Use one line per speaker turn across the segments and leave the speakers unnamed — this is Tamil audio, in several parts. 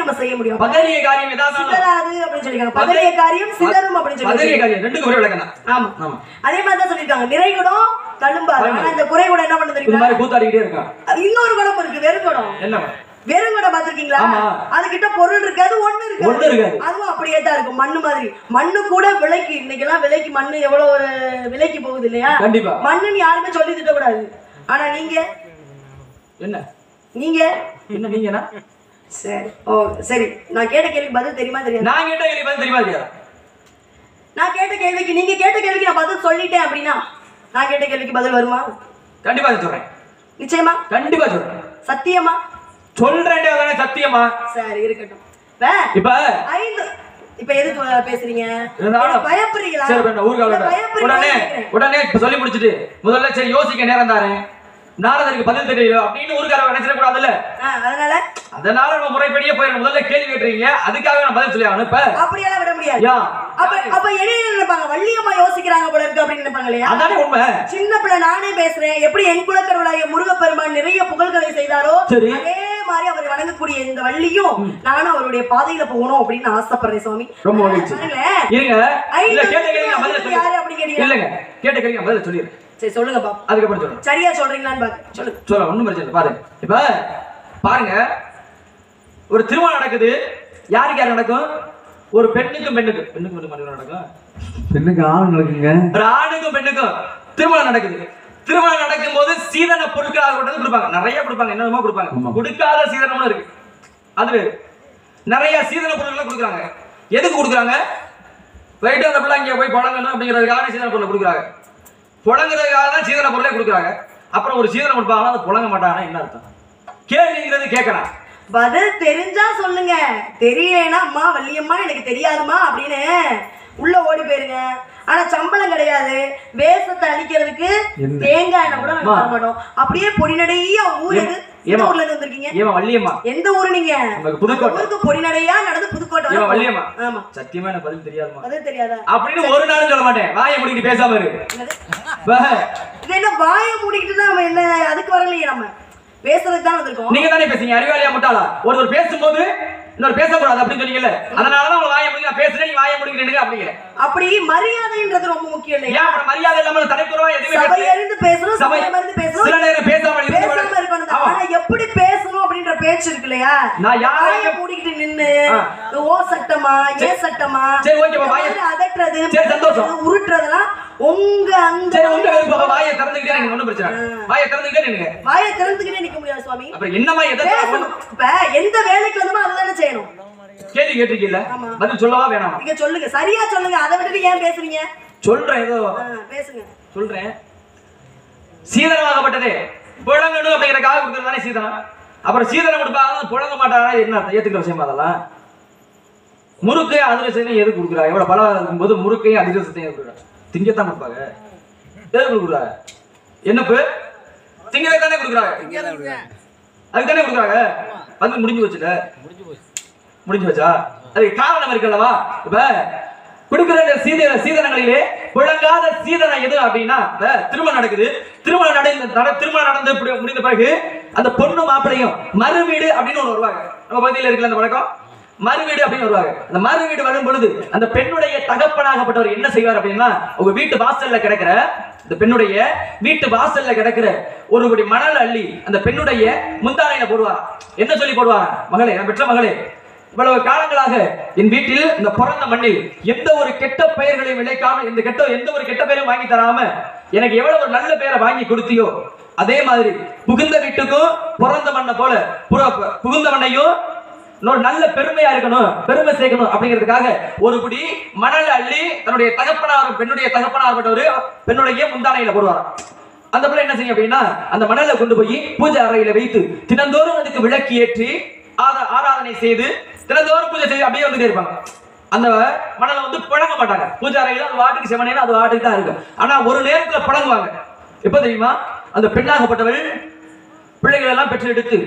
நம்ம செய்ய முடியும்
பதறிய காரியம் ஏதாவது
சிதறாது அப்படின்னு சொல்லிருக்காங்க பதறிய காரியம் சிதறும் அப்படின்னு
பதறிய
சொல்லி
காரியம் ரெண்டுக்கும் ஒரே விளக்கம் தான்
ஆமா
ஆமா
அதே மாதிரி தான் சொல்லிருக்காங்க நிறைகுடம் தழும்பாது ஆனா இந்த குறைகுடம் என்ன பண்ணுது
இது
தெரியுமா
மாதிரி கூத்தாடிக்கிட்டே இருக்கான்
இன்னொரு குடம் இருக்கு வெறுகுடம்
என்ன
வெறுங்குடம் பாத்திருக்கீங்களா
ஆமா.
அதுகிட்ட பொருள் இருக்காது ஒண்ணு இருக்காது
ஒண்ணு இருக்காது.
அதுவும் அப்படியே தான் இருக்கும் மண்ணு மாதிரி மண்ணு கூட விலைக்கு இன்னைக்கு எல்லாம் விலைக்கு மண்ணு எவ்வளவு ஒரு விலைக்கு போகுது இல்லையா
கண்டிப்பா
மண்ணுன்னு யாருமே சொல்லி திட்ட கூடாது ஆனா நீங்க
என்ன
நீங்க
என்ன நீங்கனா
சரி ஓ சரி நான் கேட்ட கேள்விக்கு பதில் தெரியுமா தெரியாது
நான் கேட்ட கேள்வி பதில் தெரியுமா தெரியாதா
நான் கேட்ட கேள்விக்கு நீங்க கேட்ட கேள்விக்கு நான் பதில் சொல்லிட்டேன் அப்படின்னா நான் கேட்ட கேள்விக்கு பதில் வருமா
கண்டிப்பா சொல்றேன்
நிச்சயமா
கண்டிப்பா சொல்றேன்
சத்தியமா
சொல்றேன் அதானே சத்தியமா
சரி இருக்கட்டும் வே,
இப்ப
ஐந்து இப்ப எதுக்கு வ- பேசுறீங்க
இருந்தாலும்
என்ன பயப்படுறீங்களா
சரி இப்ப ஊருக்கு
இல்ல
உடனே
பயப்படுறீங்களா கேக்குறேன்.
உடனே இப்ப சொல்லி முடிச்சிட்டு முதல்ல சரி யோசிக்க நேரம் தாரேன் நாரதருக்கு பதில் தெரியல அப்படின்னு ஊருக்கார நினைச்சிட கூடாதுல்ல
ஆ, அதனால
அதனால நம்ம முறைப்படியே போயிடணும் முதல்ல கேள்வி கேட்டுறீங்க அதுக்காக நான் பதில் சொல்லி ஆகணும் இப்ப
அப்படியெல்லாம் விட முடியாது
யா
அப்ப அப்ப இடையில நினைப்பாங்க வள்ளியம்மா யோசிக்கிறாங்க போல இருக்கு அப்படின்னு நினைப்பாங்க இல்லையா
அதானே உண்மை
சின்ன பிள்ளை நானே பேசுறேன் எப்படி என் குலக்கருவலாய முருகப்பெருமான் நிறைய புகழ்களை செய்தாரோ
சரி.
அதே மாதிரி அவர் வணங்கக்கூடிய இந்த வள்ளியும் நானும் அவருடைய பாதையில போகணும் அப்படின்னு ஆசைப்படுறேன் சுவாமி
ரொம்ப மகிழ்ச்சி.
பாருங்களேன்.
இருங்க இல்ல
ஐந்து
கேட்ட கேள்வி நான் பதில்
பேருக்கு யாரு அப்படி
சொல்லி
கேட்டீங்க?
இல்லங்க கேட்ட கேள்வி நான் பதில் சொல்லிடுறேன்
சரி சொல்லுங்க பாப்பா
அதுக்கப்புறம் சொல்றேன்
சரியா சொல்றீங்களான்னு பாக்க சொல்லுங்க
சொல்ல ஒண்ணும் பிரச்சனை இல்லை பாருங்க இப்ப பாருங்க ஒரு திருமணம் நடக்குது யாருக்கு யார் நடக்கும் ஒரு பெண்ணுக்கும் பெண்ணுக்கும் பெண்ணுக்கும் பெண்ணுக்கும் மட்டும் நடக்கும்
பெண்ணுக்கு ஆண் நடக்குங்க
ஒரு ஆணுக்கும் பெண்ணுக்கும் திருமணம் நடக்குது திருமணம் நடக்கும்போது சீதன பொருட்களாக கொண்டு கொடுப்பாங்க நிறைய கொடுப்பாங்க என்னமோ கொடுப்பாங்க
ஆமா.
கொடுக்காத சீதனம்னு இருக்கு அது வேறு. நிறைய சீதன பொருட்களை கொடுக்குறாங்க எதுக்கு கொடுக்குறாங்க போயிட்டு அந்த பிள்ளை இங்கே போய் புழங்கணும் அப்படிங்கிறதுக்காக சீதன பொருளை கொடுக்குறாங்க புழங்குறதுக்காக தான் சீதன பொருளை கொடுக்குறாங்க அப்புறம் ஒரு சீதனம் கொடுப்பாங்க அது புழங்க மாட்டாங்கன்னா என்ன அர்த்தம் கேள்விங்கிறது கேட்கலாம்
பதில் தெரிஞ்சா சொல்லுங்க தெரியலனா அம்மா வள்ளியம்மா எனக்கு தெரியாதுமா அப்படின்னு உள்ள ஓடி போயிருங்க ஆனா சம்பளம் கிடையாது வேஷத்தை அழிக்கிறதுக்கு
என்ன?
தேங்காய் எண்ணெய் கூட நாங்க
அம்மா.
தர மாட்டோம் அப்படியே பொடி நடையா ஊர் எது எந்த
ஏம்மா?
ஊர்ல இருந்து வந்திருக்கீங்க
ஏமா வள்ளியம்மா
எந்த ஊரு நீங்க
நமக்கு புதுக்கோட்டை.
அந்த ஊருக்கு பொடி நடையா நடந்து புதுக்கோட்டை
ஏம்மா
வர
வள்ளியம்மா
ஆமா
சத்தியமா எனக்கு பதில் தெரியாதுமா
பதில் தெரியாதா
அப்படின்னு ஒரு நாளும் சொல்ல மாட்டேன் வாயை முடிக்கிட்டு பேசாம இரு
என்னது?
வா.
இது என்ன வாயை மூடிக்கிட்டு தான் நம்ம என்ன அதுக்கு வரலையே நம்ம பேசுறதுக்கு தான் வந்திருக்கோம்
நீங்க தானே பேசுங்க அறிவாளியா முட்டாளா ஒருவர் பேசும்போது இன்னொரு பேசக்கூடாது அப்படின்னு சொன்னீங்கல்ல அதனாலதான் உங்க வாயை முடிக்க நான் பேசுறேன் நீ வாயை முடிக்கிறேன் அப்படிங்கிற
அப்படி மரியாதைன்றது ரொம்ப முக்கியம் இல்லையா
ஏன் அப்புறம் மரியாதை இல்லாம தனித்துறவா எதுவுமே
சபை
பேச-
அறிந்து பேசணும்
சபை
சபை அறிந்து பேசணும்
சில நேரம் பேசாம இருந்து
பேசாம இருக்கணும் தான்.
ஆமா.
ஆனா எப்படி பேசணும் அப்படின்ற பேச்சு இருக்கு இல்லையா
நான் யாரையும்
வாயை மூடிக்கிட்டு நின்னு
ஆ.
ஓ சட்டமா ஏ சட்டமா
சரி, ஓகேப்பா, வாயை-
இந்த மாதிரி அதட்டுறது
சரி, சந்தோஷம்.
உருட்டுறதெல்லாம் உங்க அந்த
சரி உங்க விருப்பம் வாயை திறந்துக்கிட்டே நீங்க ஒண்ணும் பிரச்சனை இல்ல. வாயை திறந்துக்கிட்டே நின்னுங்க
வாயை திறந்துக்கிட்டே நிக்க முடியாது சுவாமி
அப்புறம் என்னமா எதை
பேசணும் இப்ப எந்த வேலைக்கு வந்தோமோ அதுதானே செய்யணும்
கேள்வி கேட்டிருக்கீல்ல
ஆமா.
பதில் சொல்லவா வேணாமா
நீங்க சொல்லுங்க சரியா சொல்லுங்க அதை விட்டுட்டு ஏன் பேசுறீங்க
சொல்றேன் ஏதோ
ஆ, பேசுங்க
சொல்றேன் சீதனமாகப்பட்டது புழங்கணும் அப்படிங்கிறக்காக கொடுக்கறது தானே சீதனம் அப்புறம் சீதனம் கொடுப்பாங்க புழங்க மாட்டாங்க என்ன அர்த்தம்? ஏத்துக்கிற விஷயமா அதெல்லாம் முறுக்கு அதிரசத்தையும் எது கொடுக்குறாங்க எவ்வளவு பலம் இருக்கும்போது முறுக்கையும் அதிரசத்தையும் கொடுக்குறாங்க திங்கத்தான் கொடுப்பாங்க எது கொடுக்குறாங்க என்னப்பு திங்கதை தானே கொடுக்குறாங்க அதுக்கு தானே கொடுக்குறாங்க வந்து முடிஞ்சு வச்சுல முடிஞ்சு வச்சா அதுக்கு காரணம் இருக்குல்லவா இப்ப கொடுக்கிற இந்த சீத சீதனங்களிலே புழங்காத சீதனம் எது அப்படின்னா இப்ப திருமணம் நடக்குது திருமணம் நடந்து நட- திருமணம் நடந்து இப்படி முடிந்த பிறகு அந்த பொண்ணு மாப்பிளையும் மறுவீடு அப்படின்னு ஒன்று வருவாங்க நம்ம பகுதியில் இருக்கிற அந்த வழக்கம் மறுவீடு அப்படின்னு வருவாங்க அந்த மறுவீடு வரும் பொழுது அந்த பெண்ணுடைய தகப்பனாகப்பட்டவர் என்ன செய்வார் அப்படின்னா உங்க வீட்டு வாசல்ல கிடக்கிற இந்த பெண்ணுடைய வீட்டு வாசல்ல கிடக்கிற ஒரு படி மணல் அள்ளி அந்த பெண்ணுடைய முந்தானையில போடுவார் என்ன சொல்லி போடுவார் மகளே நான் பெற்ற மகளே இவ்வளவு காலங்களாக என் வீட்டில் இந்த பிறந்த மண்ணில் எந்த ஒரு கெட்ட பெயர்களையும் விளைக்காம இந்த கெட்ட எந்த ஒரு கெட்ட பெயரும் வாங்கி தராம எனக்கு எவ்வளவு ஒரு நல்ல பெயரை வாங்கி கொடுத்தியோ அதே மாதிரி புகுந்த வீட்டுக்கும் பிறந்த மண்ணை போல புற- புகுந்த மண்ணையும் இன்னொரு நல்ல பெருமையா இருக்கணும் பெருமை சேர்க்கணும் அப்படிங்கிறதுக்காக ஒரு புடி மணல் அள்ளி தன்னுடைய தகப்பனார் பெண்ணுடைய தகப்பனார்பட்டவர் பெண்ணுடைய முந்தானையில போடுவாராம் அந்த பிள்ளை என்ன செய்யும் அப்படின்னா அந்த மணலை கொண்டு போய் பூஜை அறையில வைத்து தினந்தோறும் அதுக்கு விளக்கு ஏற்றி ஆரா- ஆராதனை செய்து தினந்தோறும் பூஜை செய்து அப்படியே வந்துட்டே இருப்பாங்க அந்த மணலை வந்து புழங்க மாட்டாங்க பூஜை அறையில அது வாட்டுக்கு செவனேன்னு அது வாட்டுக்கு தான் இருக்கும் ஆனா ஒரு நேரத்துல புழங்குவாங்க எப்ப தெரியுமா அந்த பெண்ணாகப்பட்டவள் பிள்ளைகள் எல்லாம் பெற்று எடுத்து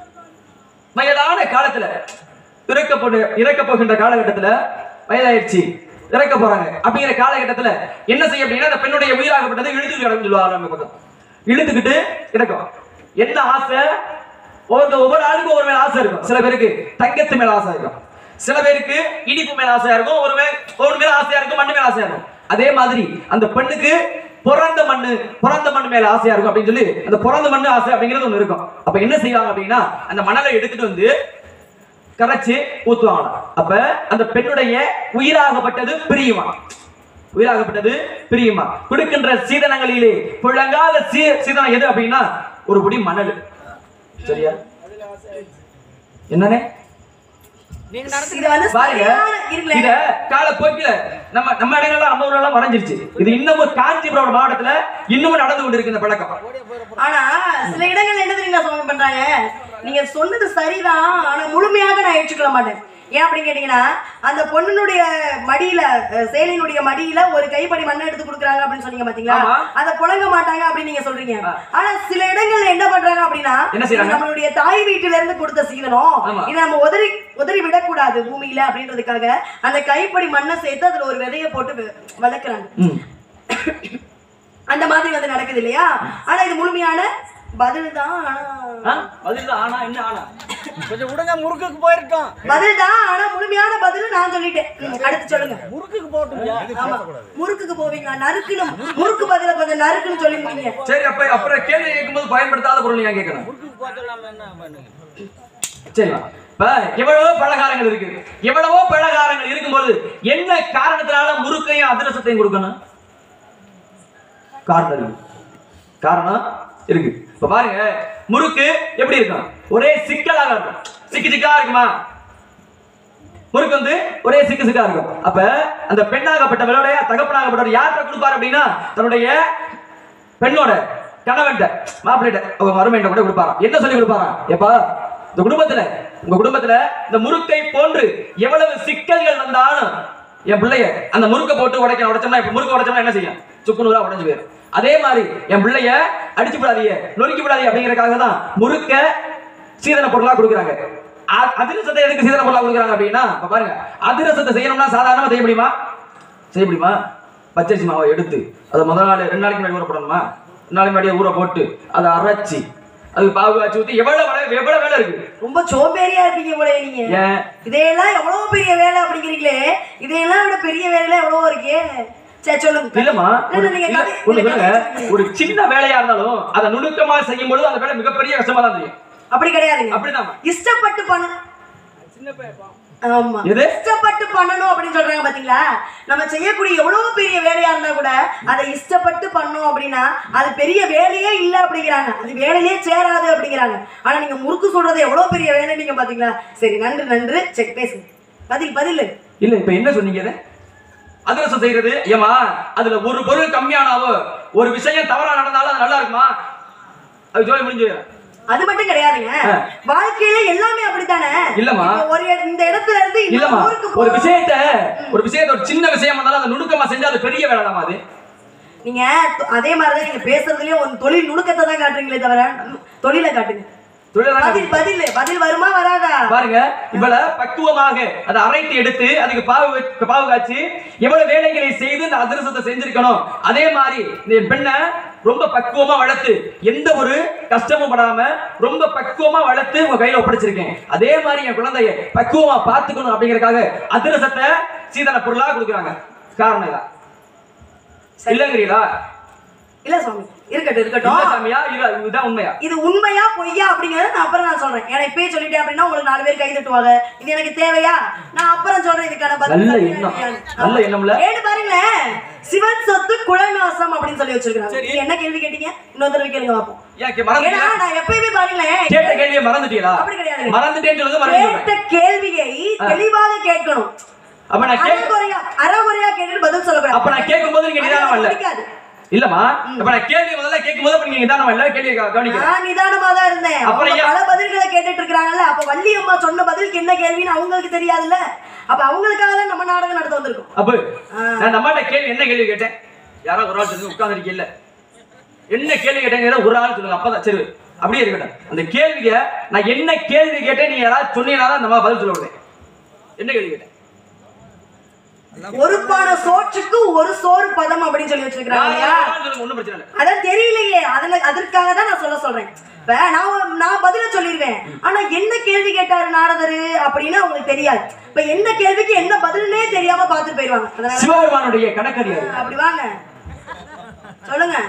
வயதான காலத்துல இறக்க போட்டு இறக்க போகின்ற காலகட்டத்துல வயதாயிருச்சு இறக்க போறாங்க அப்படிங்கிற காலகட்டத்துல என்ன செய்ய அப்படின்னா அந்த பெண்ணுடைய உயிராகப்பட்டது இழுத்து கிடக்கும் சொல்லுவாங்க நம்ம பக்கம் இழுத்துக்கிட்டு கிடக்கும் என்ன ஆசை ஒவ்வொரு ஒவ்வொரு ஆளுக்கும் ஒவ்வொரு மேல ஆசை இருக்கும் சில பேருக்கு தங்கத்து மேல ஆசை இருக்கும் சில பேருக்கு இனிப்பு மேல ஆசையா இருக்கும் ஒரு மேல ஒரு மேல ஆசையா இருக்கும் மண்ணு மேல ஆசையா இருக்கும் அதே மாதிரி அந்த பெண்ணுக்கு பிறந்த மண்ணு பிறந்த மண்ணு மேல ஆசையா இருக்கும் அப்படின்னு சொல்லி அந்த பிறந்த மண்ணு ஆசை அப்படிங்கிறது ஒண்ணு இருக்கும் அப்ப என்ன செய்வாங்க அப்படின்னா அந்த மணலை எடுத்துட்டு வந்து கரைச்சு ஊத்துவாங்களாம் அப்ப அந்த பெண்ணுடைய உயிராகப்பட்டது பிரியுமா உயிராகப்பட்டது பிரியுமா கொடுக்கின்ற சீதனங்களிலே புழங்காத சீ சீதனம் எது அப்படின்னா ஒரு புடி மணல் சரியா என்னனே
இது வந்து
பாருங்க
சரியான இருக்குல்ல
இத காலப்போக்கில நம்ம நம்ம இடங்கள்லாம் நம்ம ஊரெல்லாம் மறைஞ்சிருச்சு இது இன்னமும் காஞ்சிபுரம் மாவட்டத்துல இன்னமும் நடந்து கொண்டிருக்கு இந்த பழக்கம்
ஆனா சில இடங்கள்ல என்ன தெரியுங்களா சுவாமி பண்றாங்க நீங்க சொன்னது சரிதான் ஆனா முழுமையாக நான் ஏற்றுக்கொள்ள மாட்டேன் ஏன் அப்படின்னு கேட்டீங்கன்னா அந்த பொண்ணுனுடைய மடியில அஹ், சேலையினுடைய மடியில ஒரு கைப்படி மண்ணை எடுத்து கொடுக்குறாங்க அப்படின்னு சொன்னீங்க பாத்தீங்களா
ஆமா.
அதை புழங்க மாட்டாங்க அப்படின்னு நீங்க சொல்றீங்க
ஆ.
ஆனா சில இடங்கள்ல என்ன பண்றாங்க அப்படின்னா
என்ன செய்றாங்க?
இது நம்மளுடைய தாய் வீட்டுல இருந்து கொடுத்த சீதனம்
ஆமா.
இதை நம்ம உதறி உதறி விடக்கூடாது பூமியில அப்படின்றதுக்காக அந்த கைப்படி மண்ணை சேர்த்து அதுல ஒரு விதையை போட்டு வ- வளர்க்குறாங்க
ம்.
அந்த மாதிரி வந்து நடக்குது இல்லையா ஆனா இது முழுமையான பதில் தான்
ஆ? பதில்தான் ஆனா என்ன ஆனா
கொஞ்சம் விடுங்க முறுக்குக்கு போயிருட்டோம்
பதில் தான் ஆனா முழுமையான பதில் நான் சொல்லிட்டேன் ம், அடுத்து சொல்லுங்க
முறுக்குக்கு போட்டுங்க
ஆமா முறுக்குக்கு போவீங்க நறுக்குன்னு முறுக்கு பதில கொஞ்சம் நறுக்குன்னு சொல்லி முடிங்க
சரி அப்ப அப்புறம் கேள்வி கேட்கும்போது பயன்படுத்தாத பொருள் ஏன் கேட்கணும்
முறுக்குக்கு போட்டலாம் என்ன பண்ணுங்க
சரிங்களா இப்ப எவ்வளவோ பலகாரங்கள் இருக்கு எவ்வளவோ பலகாரங்கள் இருக்கும்போது என்ன காரணத்தினால முறுக்கையும் அதிரசத்தையும் கொடுக்கணும் காரணம் இருக்கு காரணம் இருக்கு இப்ப பாருங்க முறுக்கு எப்படி இருக்கும் ஒரே சிக்கலாக இருக்கும் சிக்கு சிக்கா இருக்குமா முறுக்கு வந்து ஒரே சிக்கு சிக்கா இருக்கும் அப்ப அந்த பெண்ணாகப்பட்டவருடைய தகப்பனாகப்பட்டவர் யார்கிட்ட கொடுப்பாரு அப்படின்னா தன்னுடைய பெண்ணோட கணவன்கிட்ட மாப்பிள்ளைகிட்ட அவங்க மருமையிட்ட கூட கொடுப்பாராம் என்ன சொல்லி கொடுப்பாராம் எப்பா இந்த குடும்பத்துல உங்க குடும்பத்துல இந்த முறுக்கை போன்று எவ்வளவு சிக்கல்கள் வந்தாலும் என் பிள்ளைய அந்த முறுக்கை போட்டு உடைக்க உடைச்சோம்னா இப்ப முறுக்கு உடைச்சோம்னா என்ன செய்யும் சுக்குநூறா உடைஞ்சு போயிடும் அதே மாதிரி என் பிள்ளைய அடிச்சு விடாதீங்க நொறுக்கி விடாதீங்க அப்படிங்கறதுக்காக தான் முறுக்க சீதன பொருளா கொடுக்குறாங்க அ- அதிரசத்தை எதுக்கு சீதன பொருளா கொடுக்குறாங்க அப்படின்னா இப்ப பாருங்க அதிரசத்தை செய்யணும்னா சாதாரணமா செய்ய முடியுமா செய்ய முடியுமா பச்சரிசி மாவை எடுத்து அதை முதல் நாள் ரெண்டு நாளைக்கு முன்னாடி ஊற போடணுமா ரெண்டு நாளைக்கு முன்னாடியே ஊற போட்டு அதை அரைச்சி அதுக்கு பாகு காய்ச்சி ஊற்றி எவ்வளவு வேலை எவ்வளவு வேலை இருக்கு
ரொம்ப சோம்பேறியா இருப்பீங்க போல நீங்க
ஏன்
இதையெல்லாம் எவ்வளவு பெரிய வேலை அப்படிங்கிறீங்களே இதையெல்லாம் விட பெரிய வேலையில எவ்வளவோ இருக்கே சரி சொல்லுங்க
இல்லம்மா ஒரு
இல்ல, நீங்க
இல்ல,
கதை-
ஒண்ணு
நீங்க
சொல்லுங்க
கதை
ஒரு சின்ன வேலையா இருந்தாலும் அதை நுணுக்கமா செய்யும் பொழுது அந்த வேலை மிகப்பெரிய கஷ்டமா தான் தெரியும்
அப்படி கிடையாதுங்க
அப்படிதான்
இஷ்டப்பட்டு பண்ண
சின்ன பையன்
ஆமா
எது?
இஷ்டப்பட்டு பண்ணணும் அப்படின்னு சொல்றாங்க பாத்தீங்களா நம்ம செய்யக்கூடிய எவ்வளவு பெரிய வேலையா இருந்தா கூட அதை இஷ்டப்பட்டு பண்ணோம் அப்படின்னா அது பெரிய வேலையே இல்ல அப்படிங்கிறாங்க அது வேலையே சேராது அப்படிங்கிறாங்க ஆனா நீங்க முறுக்கு சொல்றது எவ்வளவு பெரிய வேலை நீங்க பாத்தீங்களா சரி நன்று நன்று செக் பேசுங்க பதில் பதில்
இல்ல இப்ப என்ன சொன்னீங்க இதை? அதிரசம் செய்யறது ஏமா அதுல ஒரு பொருள் கம்மியானாவோ ஒரு விஷயம் தவறா நடந்தாலும் அது நல்லா இருக்குமா அது ஜோலி முடிஞ்சு
அது மட்டும் கிடையாதுங்க
ஆ.
வாழ்க்கையில எல்லாமே அப்படித்தானே
இல்லம்மா.
இப்போ ஒரு இட- இந்த இடத்துல இருந்து இன்னொரு
இல்லம்மா
ஊருக்கு
ஒரு
போறோம்.
விஷயத்த ஒரு விஷயத்த ஒரு சின்ன விஷயம் இருந்தாலும் அதை நுணுக்கமா செஞ்சா அது பெரிய வேலை தான் அது
நீங்க தொ- அதே மாதிரிதான் நீங்க பேசுறதுலயே ஒரு தொழில் நுணுக்கத்தை தான் காட்டுறீங்களே தவிர ம், தொழிலை காட்டுங்க
தொழிலாளர்
பதில் பதில் பதில் வருமா வராதா
பாருங்க இவள பக்குவமாக அதை அரைத்து எடுத்து அதுக்கு பாவு வச்சு- பாவு காய்ச்சி எவ்வளவு வேலைகளை செய்து இந்த அதிரசத்தை செஞ்சிருக்கணும் அதே மாதிரி இந்த பெண்ணை ரொம்ப பக்குவமா வளர்த்து எந்த ஒரு கஷ்டமும் படாம ரொம்ப பக்குவமா வளர்த்து உங்க கையில ஒப்படைச்சிருக்கேன் அதே மாதிரி என் குழந்தைய பக்குவமா பார்த்துக்கணும் அப்படிங்கறதுக்காக அதிரசத்தை சீதன பொருளா கொடுக்குறாங்க காரணம் இதான் இல்லங்கிறீங்களா
இல்ல சுவாமி இருக்கட்டும்
இல்ல
இருக்கட்டும்
சாமியா இல்ல இதுதான் உண்மையா
இது உண்மையா பொய்யா அப்படிங்கறத நான் அப்புறம் நான் சொல்றேன் ஏன்னா இப்பயே சொல்லிட்டேன் அப்படின்னா உங்களுக்கு நாலு பேர் கை தட்டுவாங்க இது எனக்கு தேவையா நான் அப்புறம் சொல்றேன் இதுக்கான பதில்
நல்ல
சரியா
எண்ணம்.
இல்லையான்னு.
நல்ல எண்ணம்ல.
ஏன்னு பாருங்களேன் சிவன் சொத்து குலநாசம் அப்படின்னு சொல்லி வச்சிருக்காங்க நீங்க என்ன கேள்வி கேட்டீங்க இன்னொரு தடவை கேளுங்க பார்ப்போம்
ஏன் கே-
ஏன்னா
மறந்துட்டீங்களா
நான் எப்பயுமே பாருங்களேன்
கேட்ட கேள்வியை மறந்துட்டீங்களா
அப்படி கிடையாது.
மறந்துட்டேன்னு சொல்லுங்க மறந்து
கேட்ட கேள்வியை தெளிவாக கேட்கணும்
அப்ப நான் கேட்க
அறகுறையா அறகுறையா கேட்டுட்டு பதில் சொல்லக்கூடாது
அப்ப நான் கேட்கும்போது நீங்க நிதானமா இல்ல
பிடிக்காது.
இல்லம்மா இப்ப நான் கேள்வி முதல்ல கேட்கும்போது அப்ப நீங்க நிதானமா இல்ல கேள்வி கவனிக்கிறேன்
நான் நிதானமா தான் இருந்தேன்
அப்புறம்
அவங்க
ஏன்?
பல பதில்களை கேட்டுட்டு இருக்காங்கல்ல அப்ப வள்ளி அம்மா சொன்ன பதிலுக்கு என்ன கேள்வின்னு அவங்களுக்கு தெரியாதுல்ல அப்ப அவங்களுக்காக தான் நம்ம நாடகம் நடத்த வந்திருக்கோம்
அப்ப
ஆ.
நான் நம்மகிட்ட கேள்வி என்ன கேள்வி கேட்டேன் யாரோ ஒரு ஆள் சொல்லுங்க உட்கார்ந்துருக்கீல்ல என்ன கேள்வி கேட்டேங்க ஒரு ஆள் சொல்லுங்க அப்பதான் சரி அப்படியே இருக்கட்டும் அந்த கேள்விய நான் என்ன கேள்வி கேட்டேன் நீங்க யாராவது சொன்னீங்கன்னா தான் நம்ம பதில் சொல்ல முடியும் என்ன கேள்வி கேட்டேன்
ஒரு பானை சோற்றுக்கு ஒரு சோறு பதம் அப்படின்னு சொல்லி வச்சிருக்காங்க
யார்
இல்லையா
யாராவது சொல்லுங்க ஒண்ணும் பிரச்சனை இல்லை
அதான் தெரியலையே அதுல அதற்காக தான் நான் சொல்ல சொல்றேன் இப்ப நான் ஒரு- நான் பதில சொல்லிடுவேன் ஆனா என்ன கேள்வி கேட்டாரு நாரதரு அப்படின்னு அவங்களுக்கு தெரியாது இப்ப என்ன கேள்விக்கு என்ன பதில்னே தெரியாம பார்த்துட்டு போயிருவாங்க அதனால
சிவபெருமானுடைய கணக்கடி அது
அப்படி வாங்க சொல்லுங்க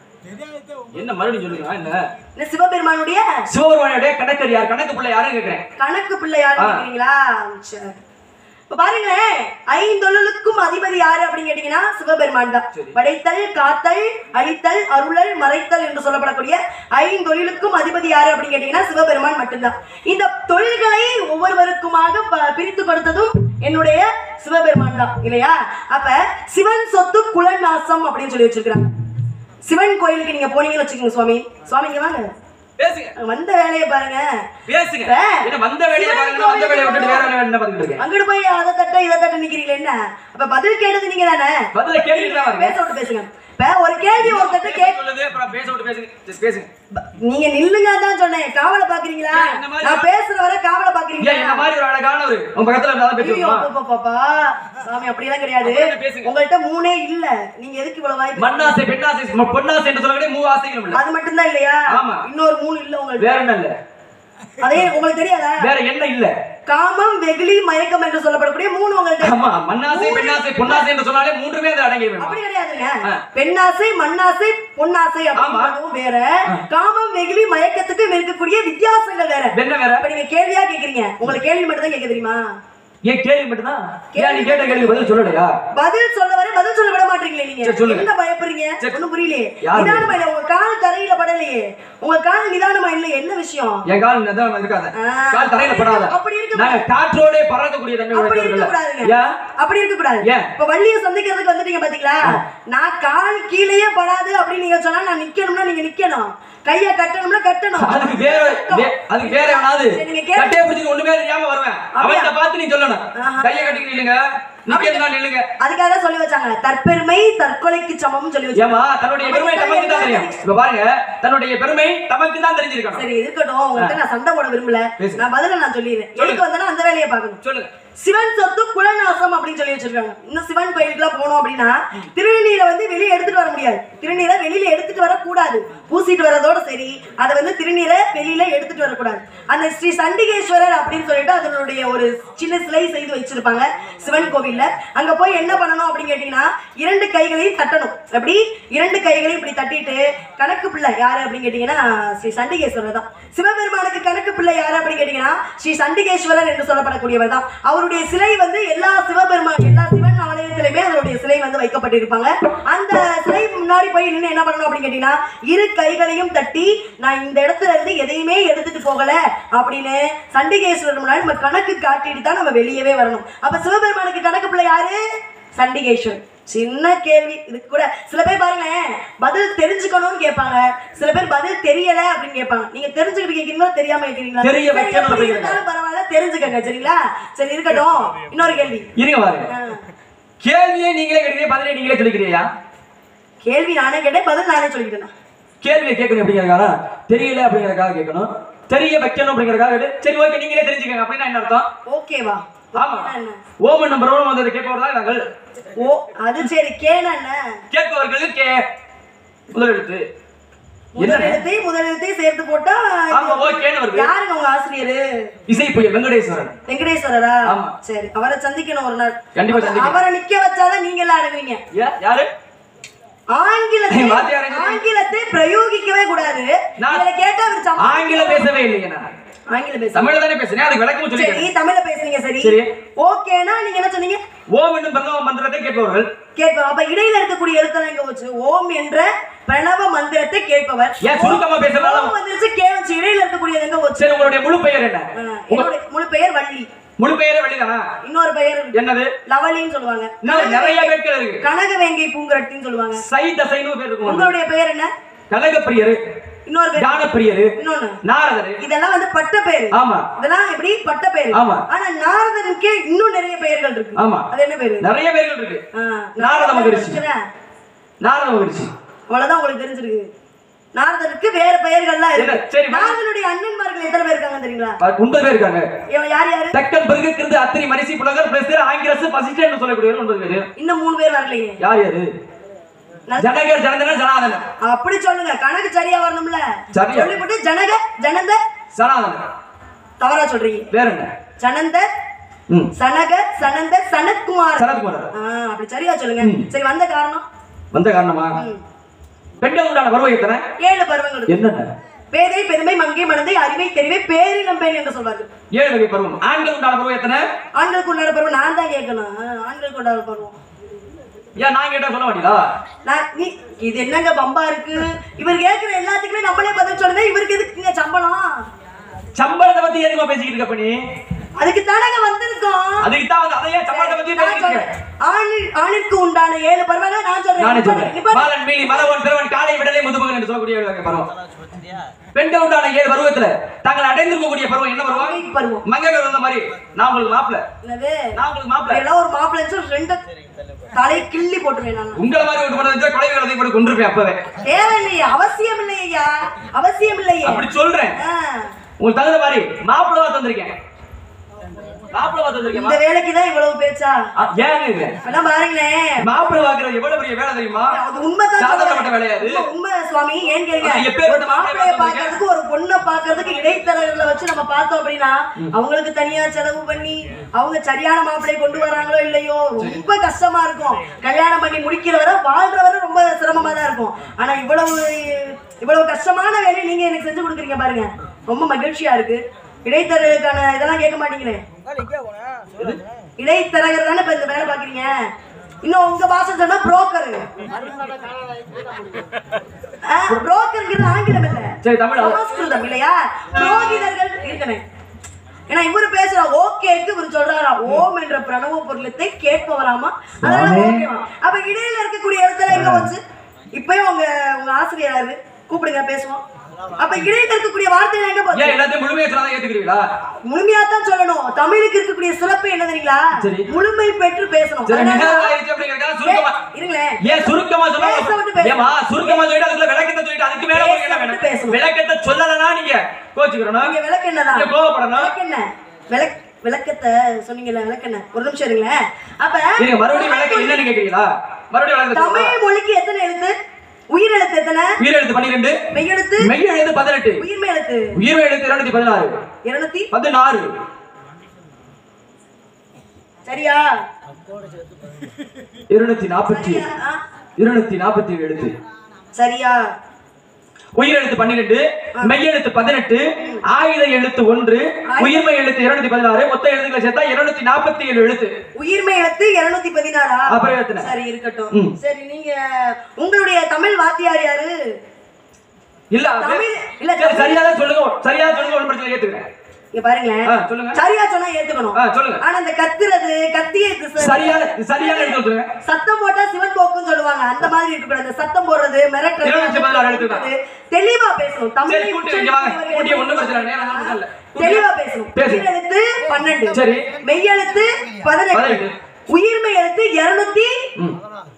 என்ன மறுபடியும் சொல்லுங்க என்ன
இந்த சிவபெருமானுடைய
சிவபெருமானுடைய கணக்கடி யார் கணக்கு பிள்ளை யாருன்னு கேக்குறேன்
கணக்கு பிள்ளையார்
ஆ.
கேக்குறீங்களா சரி இப்ப பாருங்களேன் ஐந்தொழிலுக்கும் அதிபதி யாரு அப்படின்னு கேட்டீங்கன்னா சிவபெருமான் தான்
சரி.
படைத்தல் காத்தல் அழித்தல் அருளல் மறைத்தல் என்று சொல்லப்படக்கூடிய ஐந்தொழிலுக்கும் அதிபதி யாரு அப்படின்னு கேட்டீங்கன்னா சிவபெருமான் மட்டும்தான் இந்த தொழில்களை ஒவ்வொருவருக்குமாக ப- பிரித்து கொடுத்ததும் என்னுடைய சிவபெருமான் தான் இல்லையா அப்ப சிவன் சொத்து குலநாசம் அப்படின்னு சொல்லி வச்சிருக்கிறாங்க சிவன் கோயிலுக்கு நீங்க போனீங்கன்னு வச்சுக்கோங்க சுவாமி சுவாமி இங்க வாங்க
பேசுங்க
வந்த வேலையை பாருங்க
பேசுங்க
இப்ப
என்ன வந்த வேலையை பாருங்க வந்த வேலையை விட்டுட்டு வேற வேலை என்ன பண்ணிட்டு இருக்கேன்
அங்கிட்டு போய் அதை தட்ட இதை தட்ட நிக்கிறீங்களே என்ன அப்ப பதில் கேட்டது நீங்க தானே
பதில கேட்டுட்டு தான் வரேன்
பேச விட்டு பேசுங்க இப்ப ஒரு கேள்வி ஒருத்தட்ட கேட்க
சொல்லுது அப்புறம் பேச விட்டு பேசுங்க Just பேசுங்க
நீங்க நில்லுங்க தான் சொன்னேன் காவலை பாக்குறீங்களா
ஏன் இந்த மாதிரி-
நான் பேசுற வரை காவலை
ஏன்
பாக்குறீங்களா
இந்த மாதிரி ஒரு அழகான ஒரு உங்க பக்கத்துல இருந்தாலும்
ஐயோ,
பேசுவோமா
அப்பா, பாப்பா. சாமி அப்படியெல்லாம் கிடையாது
அப்படியே பேசுங்க.
உங்கள்ட்ட மூணே இல்ல நீங்க எதுக்கு இவ்வளவு வாய்ப்பு
மண்ணாசை பெண்ணாசை ம- பொன்னாசை என்று சொல்லக்கூடிய மூ ஆசைகளும் இல்ல
அது மட்டும்தான் இல்லையா
ஆமா.
இன்னொரு மூணு இல்ல உங்களுக்கு
வேற என்ன இல்ல
அதே உங்களுக்கு தெரியாதா
வேற என்ன இல்ல
காமம் வெகுளி மயக்கம் என்று சொல்லப்படக்கூடிய மூணு உங்கள்ட்ட
ஆமா மண்ணாசை பெண்ணாசை பொன்னாசை என்று சொன்னாலே மூன்றுமே அது அடங்கி வேணும்
அப்படி கிடையாதுங்க
ஆ.
பெண்ணாசை மண்ணாசை பொன்னாசை
ஆமா.
அப்படின்றதும் வேற காமம் வெகுளி மயக்கத்துக்கும் இருக்கக்கூடிய வித்தியாசங்கள் வேற
என்ன வேற
அப்ப நீங்க கேள்வியா கேக்குறீங்க உங்களுக்கு கேள்வி மட்டும் தான் கேட்க தெரியுமா
ஏன் கேள்வி மட்டும்தான் ஏன் நீ கேட்ட கேள்வி பதில் சொல்லலையா
பதில் சொல்ல வர பதில் சொல்ல விட மாட்டீங்களே நீங்க
சரி, சொல்லுங்க.
என்ன பயப்படுறீங்க
சரி.
ஒண்ணும் புரியலையே
யாரு?
நிதானமா இல்ல உங்க கால் தரையில படலையே உங்க கால் நிதானமா இல்ல என்ன விஷயம்
என் கால் நிதானம் இருக்காத
ஆ.
கால் தரையில படாத
அப்படி இருக்க
நாங்க காற்றோட பறக்கக்கூடிய தன்மை
அப்படி இருக்க
உடையவர்கள்
கூடாதுங்க
ஏன்
அப்படி இருக்க கூடாது
ஏன்?
இப்ப வள்ளிய சந்திக்கிறதுக்கு வந்துட்டீங்க பாத்தீங்களா நான் கால் கீழேயே படாது அப்படின்னு நீங்க சொன்னா நான் நிக்கணும்னா நீங்க நிக்கணும் கைய கட்டணும்னா கட்டணும்
அதுக்கு வேற வே- அதுக்கு வேற எவனாவது
சரி, நீங்க கேளு.
கட்டையை பிடிச்சி ஒண்ணுமே தெரியாம வருவேன் அவன்கிட்ட பார்த்து நீ சொல்லணும்
ஆஹா.
கையை கட்டிட்டு நில்லுங்க நிக்கிறதா நில்லுங்க
அதுக்காக சொல்லி வச்சாங்க தற்பெருமை தற்கொலைக்கு சமம்னு சொல்லி வச்சாங்க
ஏமா தன்னுடைய பெருமை தமக்கு தான் தெரியும் இப்ப பாருங்க தன்னுடைய பெருமை தமக்கு தான் தெரிஞ்சிருக்கணும்
சரி இருக்கட்டும் உங்கள்கிட்ட நான் சண்டை போட விரும்பல
பேசு.
நான் பதில நான் சொல்லிடுறேன் எதுக்கு வந்தேன்னா அந்த வேலையை பார்க்கணும்
சொல்லுங்க
சிவன் சொத்து குலநாசம் அப்படின்னு சொல்லி வச்சிருக்காங்க இன்னும் சிவன் கோயிலுக்குலாம் போனோம் அப்படின்னா திருநீரை வந்து வெளியே எடுத்துட்டு வர முடியாது திருநீரை வெளியில எடுத்துட்டு வரக்கூடாது பூசிட்டு வரதோட சரி அதை வந்து திருநீரை வெளியில எடுத்துட்டு வரக்கூடாது அந்த ஸ்ரீ சண்டிகேஸ்வரர் அப்படின்னு சொல்லிட்டு அதனுடைய ஒரு சின்ன சிலை செய்து வச்சிருப்பாங்க சிவன் கோவில்ல அங்க போய் என்ன பண்ணணும் அப்படின்னு கேட்டீங்கன்னா இரண்டு கைகளையும் தட்டணும் அப்படி இரண்டு கைகளையும் இப்படி தட்டிட்டு கணக்கு பிள்ளை யாரு அப்படின்னு கேட்டீங்கன்னா ஸ்ரீ சண்டிகேஸ்வரர் தான் சிவபெருமானுக்கு கணக்கு பிள்ளை யாரு அப்படின்னு கேட்டீங்கன்னா ஸ்ரீ சண்டிகேஸ்வரர் என்று சொல்லப்படக்கூடியவர் தான் அவருடைய சிலை வந்து எல்லா சிவபெருமான் எல்லா சிவன் ஆலயத்திலுமே அவருடைய சிலை வந்து வைக்கப்பட்டிருப்பாங்க அந்த சிலை முன்னாடி போய் நின்று என்ன பண்ணணும் அப்படின்னு கேட்டீங்கன்னா இரு கைகளையும் தட்டி நான் இந்த இடத்துல இருந்து எதையுமே எடுத்துட்டு போகல அப்படின்னு சண்டிகேஸ்வரர் முன்னாடி நம்ம கணக்கு காட்டிட்டு தான் நம்ம வெளியவே வரணும் அப்ப சிவபெருமானுக்கு கணக்கு பிள்ளை யாரு சண்டிகேஸ்வரர் சின்ன கேள்வி இதுக்கு கூட சில பேர் பாருங்களேன் பதில் தெரிஞ்சுக்கணும்னு கேட்பாங்க சில பேர் பதில் தெரியல அப்படின்னு கேட்பாங்க நீங்க தெரிஞ்சுக்கிட்டு கேட்கறீங்களா தெரியாம கேட்கறீங்களா
தெரிய
சரி,
வைக்கணும்
எப்படி
அப்படிங்கிறது.
இருந்தாலும் பரவாயில்ல தெரிஞ்சுக்கங்க சரிங்களா சரி இருக்கட்டும் இன்னொரு கேள்வி
இருங்க பாருங்க
ஆ.
கேள்வியை நீங்களே கேட்கிறீங்க பதிலே நீங்களே சொல்லிக்கிறியா
கேள்வி நானே கேட்டேன் பதில் நானே சொல்லிக்கிட்டேன்
கேள்வியை கேட்கணும் அப்படிங்கறதுக்காக தெரியல அப்படிங்கறதுக்காக கேட்கணும் தெரிய வைக்கணும் அப்படிங்கறதுக்காக கேட்டு, சரி ஓகே நீங்களே தெரிஞ்சுக்கங்க அப்படின்னா என்ன அர்த்தம்
ஓகேவா
ஆமா
என்ன?
ஓமன் நம்பர் ஓம் வந்தது கேட்பவர்கள் நாங்கள்
ஓ அது சரி கேனா என்ன
கேட்பவர்களுக்கு கே முதல் எழுத்து என்ன
முதலெழுத்தை முதலெழுத்தை சேர்த்து போட்டா இது
ஆமா ஓகேன்னு வருது
யாருங்க உங்க ஆசிரியரு
இசை புயல் வெங்கடேஸ்வரன்
வெங்கடேஸ்வரரா
ஆமா.
சரி அவரை சந்திக்கணும் ஒரு நாள்
கண்டிப்பா சந்திக்கணும்.
அவரை நிக்க வச்சாதான் நீங்க எல்லாம் அடங்குவீங்க
ஏ- யாரு
ஆங்கிலத்தை
வாத்தியாரே சொல்லி-
ஆங்கிலத்தை பிரயோகிக்கவே கூடாது
நான்
இதுல கேட்டா அவர் சம-
ஆங்கிலம் பேசவே இல்லையே நான்
ஆங்கிலம் பேச
தமிழ்ல தானே பேசுறேன் அதுக்கு விளக்கமும்
சரி
சொல்லிக்கிறேன்
தமிழ்ல பேசுறீங்க சரி
சரி.
ஓகேனா நீங்க என்ன சொன்னீங்க
ஓம் என்னும் பிரணவ மந்திரத்தை கேட்பவர்கள்
கேட்பவர் அப்ப இடையில இருக்கக்கூடிய எழுத்தெல்லாம் எங்க போச்சு ஓம் என்ற பிரணவ மந்திரத்தை கேட்பவர்
ஏன் சுருக்கமா பேசுறதால
ஓம் வந்துருச்சு கே வச்சு இடையில இருக்கக்கூடியது எங்க போச்சு
சரி உங்களுடைய முழு பெயர் என்ன
ஆ, என்னுடைய முழு பெயர் வள்ளி
முழு பெயரே வெளிதானா
இன்னொரு பெயர்
என்னது
லவலின்னு சொல்லுவாங்க
இன்னும் நிறைய பேர்கள் இருக்கு
கனகவேங்கை பூங்குரட்டின்னு சொல்லுவாங்க
சை தசைன்னு பேர் இருக்கும் உங்களுக்கு.
உங்களுடைய பெயர் என்ன
கனகப்பிரியரு
இன்னொரு பேர்
ஞானப்பிரியரு
இன்னொன்னு
நாரதரு
இதெல்லாம் வந்து பட்ட பேரு
ஆமா
இதெல்லாம் எப்படி பட்ட பேரு
ஆமா.
ஆனா நாரதனுக்கு இன்னும் நிறைய பெயர்கள் இருக்கு
ஆமா
அது என்ன பேரு
நிறைய பேர்கள் இருக்கு
ஆ,
நாரத மகரிஷி.
இருக்குதா?
நாரத மகிழ்ச்சி
அவ்வளவுதான் உங்களுக்கு தெரிஞ்சிருக்கு நாரதனுக்கு வேற பெயர்கள்லாம்
என்ன?
இருக்கு
சரி, வா.
நாரதனுடைய அண்ணன்மார்கள் எத்தனை பேர் இருக்காங்க தெரியுங்களா
ஒன்பது பேர் இருக்காங்க
இவன் யார் யாரு
தக்கன் பிறகு அத்திரி மரிசி புலகர் பிரசிர் ஆங்கிரசு பசிஷ்டன் என்று சொல்லக்கூடியவர் ஒன்பது பேர்
இன்னும் மூணு பேர் வரலையே
யார் யாரு
நல்ல-
ஜனகர் ஜனந்தன ஜனாதன
அப்படி சொல்லுங்க கணக்கு சரியா வரணும்ல
சரியா.
சொல்லிவிட்டு ஜனக ஜனந்த
சனாதன
தவறா சொல்றீங்க
வேற என்ன
ஜனந்த
ம்
சனக சனந்த சனத்குமார்
சனத்குமார்
ஆ, அப்படி சரியா சொல்லுங்க சரி வந்த காரணம்
வந்த காரணமா
ம்.
பெண்கள் உண்டான பருவம் எத்தனை
ஏழு பருவங்கள்
என்னென்ன
பேதை பெருமை மங்கை மனதை அறிவை தெரிவை பேரினம்பேன் என்று சொல்வார்கள்
ஏழு வகை பருவம் ஆண்கள் உண்டான பருவம் எத்தனை
ஆண்களுக்கு உண்டான பருவம் நான் தான் கேட்கணும் ஆ, ஆண்களுக்கு உண்டான பருவம்
ஏன் நான் கேட்டா சொல்ல மாட்டீங்களா
நான் நீ இது என்னங்க பம்பா இருக்கு இவர் கேட்கிற எல்லாத்துக்குமே நம்மளே பதில் சொல்லுங்க இவருக்கு எதுக்குங்க சம்பளம்
சம்பளத்தை பத்தி எதுமா பேசிக்கிட்டு இருக்க பண்ணி
அதுக்கு தானங்க வந்திருக்கோம்
அதுக்கு தான் வந்து அதையே சம்பளத்தை பத்தி
நான்
பேசிக்கிட்டு
சொல்றேன்
இருக்க
ஆணி- ஆணிற்கு உண்டான ஏழு பருவங்கள் நான் சொல்றேன்
நானே
இப்ப-
சொல்றேன்
இப்ப-
பாலன் மீலி மலவன் பிறவன் காலை விடலை முதுமகன் என்று சொல்லக்கூடிய ஏழு வகை பருவம் பெண்கள் உண்டான ஏழு பருவத்துல தாங்கள் அடைந்திருக்கக்கூடிய பருவம் என்ன பருவம்
மங்கை பருவம்
மங்கை பருவம் மாதிரி நான் உங்களுக்கு மாப்பிள்ள
என்னது
நான் உங்களுக்கு மாப்பிள்ள
எல்லாம் ஒரு மாப்பிள்ளை சொல்லி ரெண்டு தலையை கிள்ளி போட்டுருவேன் நான்
உங்களை மாதிரி ஒரு பண்ணது கொலை வேலை கூட கொண்டிருப்பேன் அப்பவே
தேவையில்லையே அவசியம் இல்லையா அவசியம் இல்லையே
அப்படி சொல்றேன்
ஆ,
உங்களுக்கு தகுந்த மாதிரி மாப்பிள்ளவா தந்திருக்கேன் மாப்பிள்ளவா தந்திருக்கேன்
இந்த வேலைக்கு தான் இவ்வளவு பேச்சா
ஏன் இது
இப்பெல்லாம் பாருங்களேன்
மாப்பிள்ளை வாக்குறது எவ்வளவு பெரிய வேலை தெரியுமா
அது உண்மைதான்
சாதாரணப்பட்ட
சொல்றேன்.
வேலையா அது?
உண்மை- உண்மை சுவாமி ஏன் கேளுங்க
அது எப்பேற்பட்ட
ஒரு மாப்பிள்ளைய
மாப்பிள்ளைய
பாக்குறதுக்கு ஒரு பொண்ணை பாக்குறதுக்கு இடைத்தரகர்களை வச்சு நம்ம பார்த்தோம் அப்படின்னா அவங்களுக்கு தனியா செலவு பண்ணி அவங்க சரியான மாப்பிள்ளைய கொண்டு வராங்களோ இல்லையோ ரொம்ப கஷ்டமா இருக்கும் கல்யாணம் பண்ணி முடிக்கிற வரை வாழ்ற வரை ரொம்ப சிரமமா தான் இருக்கும் ஆனா இவ்வளவு இவ்வளவு கஷ்டமான வேலையை நீங்க எனக்கு செஞ்சு கொடுக்குறீங்க பாருங்க ரொம்ப மகிழ்ச்சியா இருக்கு இடைத்தரகருக்கான இதெல்லாம் கேட்க மாட்டீங்களே இடைத்தரகர் தானே இப்ப இந்த வேலை பாக்குறீங்க இன்னும் உங்க பாஷை சொன்னா புரோக்கர் புரோக்கர்ங்கிறது ஆங்கிலம் இல்ல
சரி தமிழ் அது-
சமஸ்கிருதம் இல்லையா புரோகிதர்கள் இருக்கணும் ஏன்னா இவரு பேசுற ஓகேக்கு இவர் சொல்றாரா ஓம் என்ற பிரணவ பொருளத்தை கேட்பவராமா அதனால
சுவாமி.
ஓகேவா அப்ப இடையில இருக்கக்கூடிய இடத்துல எங்க வச்சு இப்பயும் உங்க உங்க ஆசிரியர் யாரு கூப்பிடுங்க பேசுவோம் அப்ப இடையில இருக்கக்கூடிய வார்த்தைகள் எங்க போச்சு
ஏன் எல்லாத்தையும் முழுமையா சொன்னா ஏத்துக்கிறீங்களா
முழுமையா தான் சொல்லணும் தமிழுக்கு இருக்கக்கூடிய சிறப்பு என்ன தெரியுங்களா
சரி.
முழுமை பெற்று பேசணும்
சரி
அதனால-
நேரம் ஆயிடுச்சு அப்படிங்கறதுக்காக சுருக்கமா
ஏய், இருங்களேன்
ஏன் சுருக்கமா
பேச விட்டு
சொல்ல
பேசு.
ஏமா சுருக்கமா சொல்லிட்டு அதுக்குள்ள விளக்கத்தை சொல்லிட்டு அதுக்கு மேல உங்களுக்கு என்ன
பேச விட்டு
வேணும்
பேசணும்.
விளக்கத்தை சொல்லலனா நீங்க கோச்சுக்கிறணும்
நீங்க விளக்கு என்னதான்
நீங்க கோவப்படணும்
விளக்கெண்ண விளக் விளக்கத்தை சொன்னீங்கல்ல விளக்கெண்ண ஒரு நிமிஷம் இருங்களேன் அப்ப
நீங்க மறுபடியும் விளக்க என்னன்னு கேக்குறீங்களா மறுபடியும் விளக்கத்தை சொல்லுங்க.
தமிழ் மொழிக்கு எத்தனை எழுத்து உயிர் எழுத்து எத்தனை
உயிரெழுத்து பன்னிரெண்டு
மெய்யெழுத்து
மெய் எழுத்து பதினெட்டு
உயிர்மை எழுத்து
உயிர் எழுத்து இருநூத்தி பதினாறு
இருநூத்தி
பதினாறு
சரியா
இருநூத்தி நாற்பத்தி
சரியா ஆ?
இருநூத்தி நாற்பத்தி ஏழு எழுத்து
சரியா
உயிரெழுத்து பன்னிரெண்டு மெய்யெழுத்து பதினெட்டு ஆயுத எழுத்து ஒன்று உயிர்மை எழுத்து இருநூத்தி பதினாறு மொத்த எழுத்துக்களை சேர்த்தா இருநூத்தி நாற்பத்தி ஏழு எழுத்து
உயிர்மை எழுத்து இருநூத்தி பதினாறா
அப்புறம் எத்தனை
சரி இருக்கட்டும்
ம்.
சரி நீங்க உங்களுடைய தமிழ் வாத்தியார் யாரு
இல்ல அது-
தமிழ் இல்ல
சரி சரியா தான் சொல்லுங்க சரியா சொல்லுங்க ஒரு பிரச்சனை ஏத்துக்கிறேன்
இங்க பாருங்களேன்
ஆ, சொல்லுங்க
சரியா சொன்னா ஏத்துக்கணும்
ஆ, சொல்லுங்க
ஆனா இந்த கத்துறது கத்தியை திசை-
சரியான சரியான எழுத்து சொல்லுங்க
சத்தம் போட்டா சிவன் போக்குன்னு சொல்லுவாங்க அந்த மாதிரி இருக்கக்கூடாது இந்த சத்தம் போடுறது மிரட்டுறது
இருநூத்தி பதினாறு எடுத்துக்கலாம்.
அது தெளிவா பேசணும் தமிழை
சரி, கூட்டி வைங்க வாங்க. கூட்டி ஒண்ணும் பிரச்சனை இல்லை. நேரம் ஒண்ணும் இல்ல.
தெளிவா பேசணும்
பேசு.
உயிரெழுத்து பன்னெண்டு
சரி.
மெய்யெழுத்து பதினெட்டு
பதினெட்டு.
உயிர்மை எழுத்து இருநூத்தி
ம்.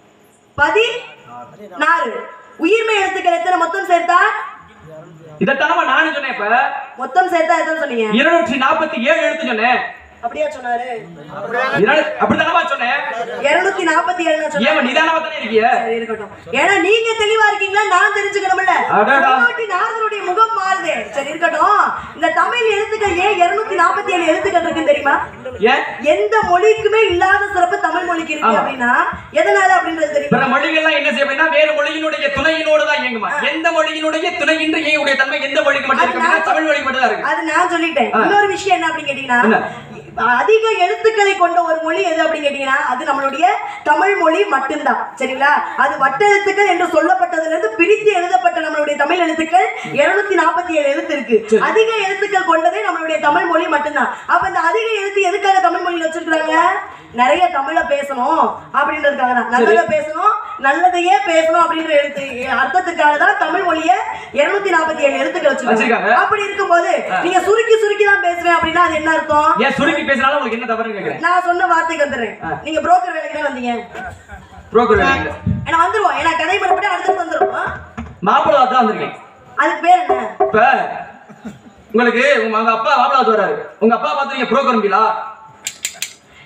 பதினாறு உயிர்மை எழுத்துக்கள் எத்தனை மொத்தம் சேர்த்தா
இதைத்தானமா நானும் சொன்னேன் இப்ப
மொத்தம் சேர்த்தா எத்தனை சொன்னீங்க
இருநூற்றி நாற்பத்தி ஏழு எழுத்து சொன்னேன்
அப்படியா சொன்னாரு
இரணு- அப்படித்தானமா சொன்னேன்
இருநூத்தி நாற்பத்தி ஏழு சொன்னாரு
ஏன் நிதானமா தானே இருக்கிய
சரி, இருக்கட்டும். ஏன்னா நீங்க தெளிவா இருக்கீங்களா நான் தெரிஞ்சுக்கணும்ல
அடடா.
தொண்ணூத்தி நாரதருடைய முகம் மாறுது சரி இருக்கட்டும் இந்த தமிழ் எழுத்துக்கள் ஏன் இருநூத்தி நாற்பத்தி ஏழு எழுத்துக்கள் இருக்குன்னு தெரியுமா
ஏன்
எந்த மொழிக்குமே இல்லாத சிறப்பு தமிழ் மொழிக்கு இருக்கு
ஆமா.
அப்படின்னா எதனால அப்படின்றது தெரியுமா
பிற மொழிகள்லாம் என்ன செய்ய அப்படின்னா வேறு மொழியினுடைய துணையினோடு தான் இயங்குமா எந்த மொழியினுடைய துணையின்றி இயங்கக்கூடிய தன்மை எந்த மொழிக்கு மட்டும் இருக்கு அப்படின்னா தமிழ் மொழிக்கு மட்டும் தான் இருக்கு
அது நான் சொல்லிட்டேன்
ஆ.
இன்னொரு விஷயம் என்ன அப்படின்னு கேட்டீங்கன்னா
என்ன?
அதிக எழுத்துக்களை கொண்ட ஒரு மொழி எது அப்படின்னு கேட்டீங்கன்னா அது நம்மளுடைய தமிழ் மொழி மட்டும்தான் சரிங்களா அது வட்டெழுத்துக்கள் என்று சொல்லப்பட்டதுல இருந்து பிரித்து எழுதப்பட்ட நம்மளுடைய தமிழ் எழுத்துக்கள் இருநூத்தி நாற்பத்தி ஏழு எழுத்து இருக்கு
சரி.
அதிக எழுத்துக்கள் கொண்டதே நம்மளுடைய தமிழ் மொழி மட்டும்தான் அப்ப இந்த அதிக எழுத்து எதுக்காக தமிழ் மொழியில வச்சிருக்காங்க நிறைய தமிழ பேசணும் அப்படின்றதுக்காக தான் நல்லதை பேசணும் நல்லதையே பேசணும் அப்படின்ற எழுத்து அர்த்தத்துக்காக தான் தமிழ் மொழிய இருநூத்தி நாற்பத்தி ஏழு எழுத்துக்கள்
வச்சிருக்காங்க.
வச்சிருக்காங்க அப்படி இருக்கும்போது நீங்க சுருக்கி சுருக்கி தான் பேசுறேன் அப்படின்னா அது என்ன அர்த்தம்
ஏன் சுருக்கி பேசினாலும் உங்களுக்கு என்ன தவறுன்னு கேட்கிறேன்
நான் சொன்ன வார்த்தைக்கு வந்துடுறேன்
ஆ.
நீங்க புரோக்கர் வேலைக்கு தான் வந்தீங்க
புரோக்கர் வேலைக்கு
ஏன்னா வந்துருவோம் ஏன்னா கதை பண்ணப்பட்டு அடுத்து வந்துருவோம் ஆ?
மாப்பிள்ளை தான் வந்திருக்கேன்
அதுக்கு பேர் என்ன
இப்ப உங்களுக்கு உங்க உங்க அப்பா மாப்பிள்ளை வராரு உங்க அப்பா பார்த்து நீங்க புரோக்கர் முடியலா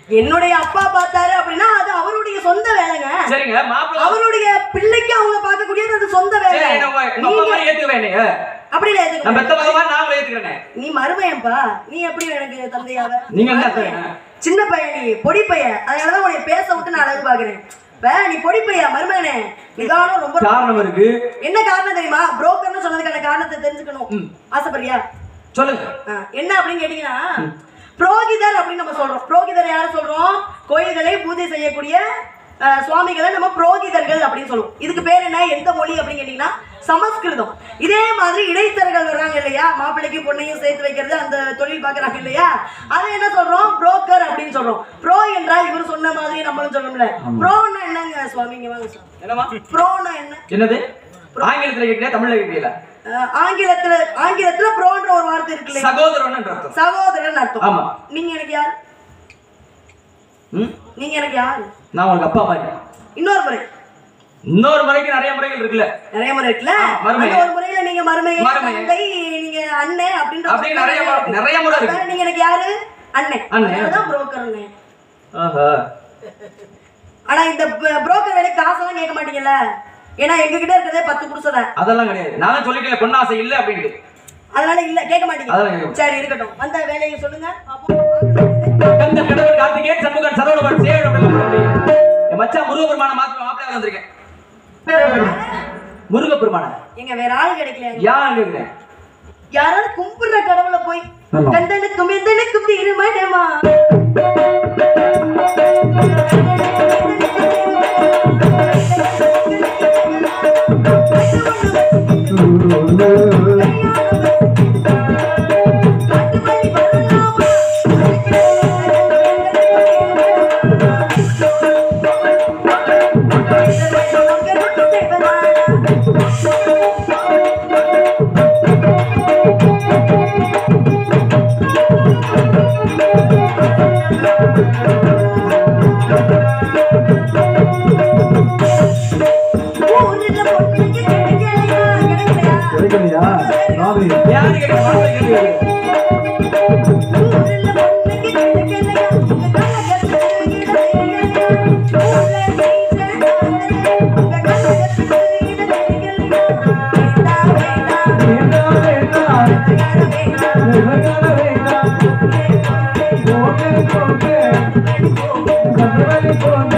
என்னுடைய அப்பா பார்த்தாரு அப்படின்னா அது அவருடைய சொந்த வேலைங்க
சரிங்க மாப்பிள்ளை
அவருடைய பிள்ளைக்கு அவங்க பார்க்கக்கூடியது அது சொந்த வேலை
சரி நம்ம நம்ம
நீங்க
அப்பா ஏத்துக்குவேன் நீங்க
அப்படி இல்ல, ஏத்துக்க
நான் பெத்த
மாட்டேன்.
பகவான் நான் உங்களை ஏத்துக்கிறேன்
நீ மருமையன்பா நீ எப்படி எனக்கு தந்தையாவ
நீங்க என்ன
மருமையன்.
அத்தை?
சின்ன பையன் நீ பொடி பையன் அதனாலதான் உன்னை பேச விட்டு நான் அழகு பாக்குறேன் இப்ப நீ பொடி பையன் மருமகனே நிதானம் ரொம்ப
காரணம் இருக்கு
என்ன காரணம் தெரியுமா புரோக்கர்னு சொன்னதுக்கான காரணத்தை தெரிஞ்சுக்கணும்
ம்.
ஆசைப்படுறியா
சொல்லுங்க
ஆ, என்ன அப்படின்னு கேட்டீங்கன்னா புரோகிதர் அப்படின்னு நம்ம சொல்றோம் புரோகிதர் யாரை சொல்றோம் கோயில்களை பூஜை செய்யக்கூடிய ஆ, சுவாமிகளை நம்ம புரோகிதர்கள் அப்படின்னு சொல்லுவோம் இதுக்கு பேர் என்ன எந்த மொழி அப்படின்னு கேட்டீங்கன்னா சமஸ்கிருதம் இதே மாதிரி இடைத்தரகர்கள் வர்றாங்க இல்லையா மாப்பிள்ளைக்கு பொண்ணையும் சேர்த்து வைக்கிறது அந்த தொழில் பார்க்கறாங்க இல்லையா அதை என்ன சொல்றோம் புரோக்கர் அப்படின்னு சொல்றோம் ப்ரோ என்றால் இவர் சொன்ன மாதிரி நம்மளும் சொல்லணும்ல ப்ரோன்னா என்னங்க சுவாமி இங்க வாங்க சுவாமி
என்னமா
ப்ரோனா என்ன
என்னது ஆங்கிலத்துல கேட்கல தமிழ்ல கேட்கல
ஆ, ஆங்கிலத்துல ஆங்கிலத்துல ப்ரோன்ற ஒரு வார்த்தை இருக்கு இல்லையா
சகோதரன் என்ற அர்த்தம்
சகோதரன் அர்த்தம்
ஆமா
நீங்க எனக்கு யார்
ம்?
நீங்க எனக்கு யார்
நான் உங்களுக்கு அப்பா மாதிரி
இன்னொரு முறை
இன்னொரு முறைக்கு நிறைய முறைகள் இருக்குல்ல
நிறைய முறை இருக்குல்ல
ஆ, மருமகன்.
அந்த ஒரு முறையில நீங்க மருமகன்
மருமகன்.
தந்தை நீங்க அண்ணன் அப்படின்ற
அப்படி நிறைய முறை- நிறைய முறை இருக்கு.
அப்ப நீங்க எனக்கு யாரு அண்ணன்
அண்ணன்.
அதான் புரோக்கர் அண்ணன்
ஆஹா
ஆனா இந்த புரோக்கர் வேலைக்கு காசெல்லாம் கேட்க மாட்டீங்கல்ல ஏன்னா எங்க கிட்ட இருக்கிறதே பத்து புருஷதான்
அதெல்லாம் கிடையாது நான் தான் சொல்லிட்டேன் பொண்ணாசை இல்ல அப்படின்ட்டு
அதனால இல்ல கேட்க மாட்டீங்க
அதெல்லாம் கேட்க மாட்டேன்.
சரி இருக்கட்டும் வந்த வேலையை சொல்லுங்க பாப்போம்.
கந்த கடவுள் கார்த்திகேயன் சண்முகன் சரவணபன் சேவன் என் மச்சான் முருகப்பெருமான மாத்திரம் மாப்பிள்ளை வந்திருக்கேன் முருகப்பெருமான
எங்க வேற ஆள் கிடைக்கல
யார் கேட்கிறேன்
யாராவது கும்பிடுற கடவுளை போய்
ஆமா.
கந்தனுக்கும் எந்தனுக்கும் திருமணமா ஊருல பொண்ணுக்கு கிடைக்கலையா கிடைக்கலையா
கிடைக்கலையா ராமி
யாரு கேட்கிறேன் மாப்பிள்ளை கேட்கிறேன்
ஊருல பொண்ணுக்கு கிடைக்கலையா உங்க கண்ணகத்துக்கு கிடைக்கலையா ஊர்ல நீச்சல் காணலையா உங்க கண்ணகத்துக்கு கிடைக்கலையா வேண்டாம் வேண்டாம்
வேண்டாம், வேண்டாம்,
வேண்டாம் வேண்டாம்
வேண்டாம், வேண்டாம். போட்டு, போட்டு, கந்தவழி போட்டு